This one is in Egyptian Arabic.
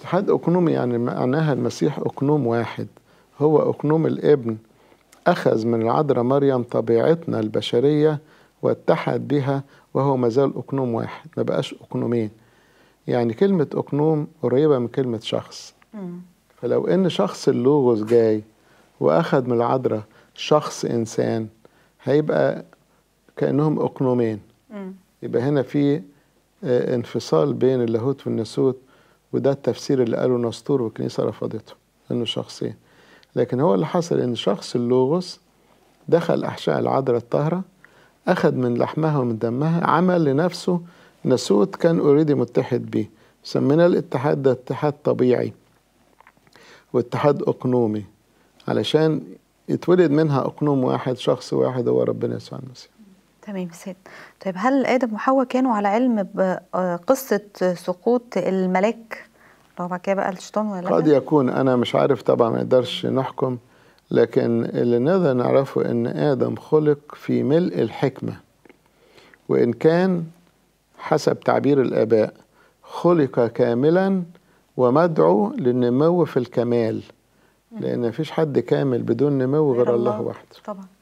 اتحاد أقنومي يعني معناها المسيح أقنوم واحد هو أقنوم الابن أخذ من العذراء مريم طبيعتنا البشرية واتحد بها وهو مازال أقنوم واحد ما بقاش أقنومين يعني كلمة أقنوم قريبة من كلمة شخص مم. فلو إن شخص اللوغوس جاي وأخذ من العذراء شخص إنسان هيبقى كأنهم أقنومين مم. يبقى هنا في آه، انفصال بين اللاهوت والناسوت وده التفسير اللي قاله نسطور والكنيسة رفضته إنه شخصين لكن هو اللي حصل إن شخص اللوغوس دخل أحشاء العذراء الطاهرة أخذ من لحمها ومن دمها عمل لنفسه ناسوت كان اوريدي متحد بيه سمينا الاتحاد ده اتحاد طبيعي واتحاد أقنومي علشان يتولد منها أقنوم واحد شخص واحد هو ربنا يسوع المسيح تمام سيد طيب هل ادم وحواء كانوا على علم بقصه سقوط الملاك لو بعد كده بقى الشيطان ولا قد لا يكون أنا مش عارف طبعا ما نقدرش نحكم لكن اللي نقدر نعرفه إن آدم خلق في ملء الحكمة وإن كان حسب تعبير الآباء خلق كاملا ومدعو للنمو في الكمال لأن مفيش حد كامل بدون نمو غير الله وحده طبعا